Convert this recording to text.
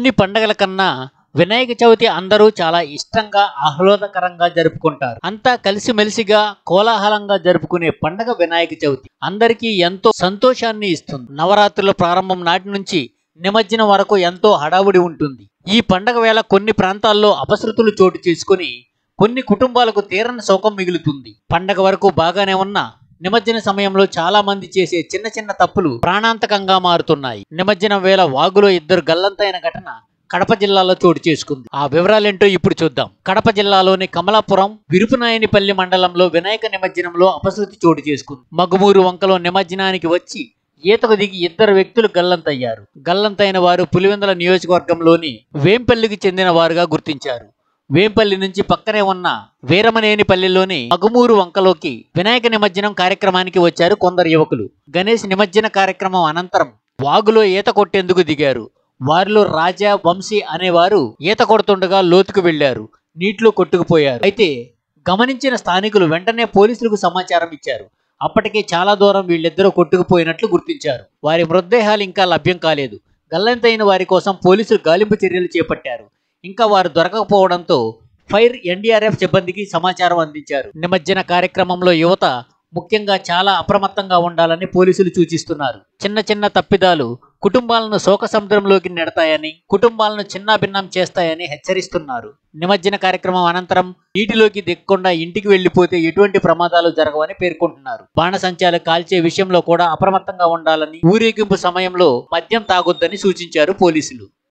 అన్ని పండగల కన్నా వినాయక చవితి అందరూ చాలా ఇష్టంగా ఆహ్లాదకరంగా జరుపుకుంటారు అంతా కలిసిమెలిసిగా కోలాహలంగా జరుపుకునే పండగ వినాయక చవితి అందరికీ ఎంతో సంతోషాన్ని ఇస్తుంది నవరాత్రుల ప్రారంభం నాటి నుంచి నిమజ్జనం వరకు ఎంతో హడావుడి ఉంటుంది ఈ పండగ వేళ కొన్ని ప్రాంతాల్లో అపశృతులు చోటు చేసుకుని కొన్ని కుటుంబాలకు తీరని శోకం మిగులుతుంది పండగ వరకు బాగానే ఉన్న నిమజ్జన సమయంలో చాలా మంది చేసే చిన్న చిన్న తప్పులు ప్రాణాంతకంగా మారుతున్నాయి నిమజ్జనం వేళ వాగులో ఇద్దరు గల్లంతైన ఘటన కడప జిల్లాలో చోటు చేసుకుంది ఆ వివరాలేంటో ఇప్పుడు చూద్దాం కడప జిల్లాలోని కమలాపురం విరుపునాయనిపల్లి మండలంలో వినాయక నిమజ్జనంలో అపశృతి చోటు చేసుకుంది మగుమూరు వంకలో నిమజ్జనానికి వచ్చి ఈతకు దిగి ఇద్దరు వ్యక్తులు గల్లంతయ్యారు గల్లంతైన వారు పులివెందుల నియోజకవర్గంలోని వేంపల్లికి చెందిన వారుగా గుర్తించారు వేంపల్లి నుంచి పక్కనే ఉన్న వీరమనేనిపల్లిలోని మగుమూరు వంకలోకి వినాయక నిమజ్జనం కార్యక్రమానికి వచ్చారు కొందరు యువకులు గణేష్ నిమజ్జన కార్యక్రమం అనంతరం వాగులో ఈత కొట్టేందుకు దిగారు వారిలో రాజా వంశీ అనేవారు ఈత కొడుతుండగా లోతుకు వెళ్లారు నీటిలో కొట్టుకుపోయారు అయితే గమనించిన స్థానికులు వెంటనే పోలీసులకు సమాచారం ఇచ్చారు అప్పటికే చాలా దూరం వీళ్ళిద్దరూ కొట్టుకుపోయినట్లు గుర్తించారు వారి మృతదేహాలు ఇంకా లభ్యం కాలేదు గల్లంతైన వారి కోసం పోలీసులు గాలింపు చర్యలు చేపట్టారు ఇంకా వారు దొరకకపోవడంతో ఫైర్ ఎన్డీఆర్ఎఫ్ సిబ్బందికి సమాచారం అందించారు నిమజ్జన కార్యక్రమంలో యువత ముఖ్యంగా చాలా అప్రమత్తంగా ఉండాలని పోలీసులు సూచిస్తున్నారు చిన్న చిన్న తప్పిదాలు కుటుంబాలను శోక సముద్రంలోకి నెడతాయని కుటుంబాలను చిన్నాభిన్నం చేస్తాయని హెచ్చరిస్తున్నారు నిమజ్జన కార్యక్రమం అనంతరం నీటిలోకి దిక్కకుండా ఇంటికి వెళ్లిపోతే ఎటువంటి ప్రమాదాలు జరగవని పేర్కొంటున్నారు బాణసంచాలు కాల్చే విషయంలో కూడా అప్రమత్తంగా ఉండాలని ఊరేగింపు సమయంలో మద్యం తాగొద్దని సూచించారు పోలీసులు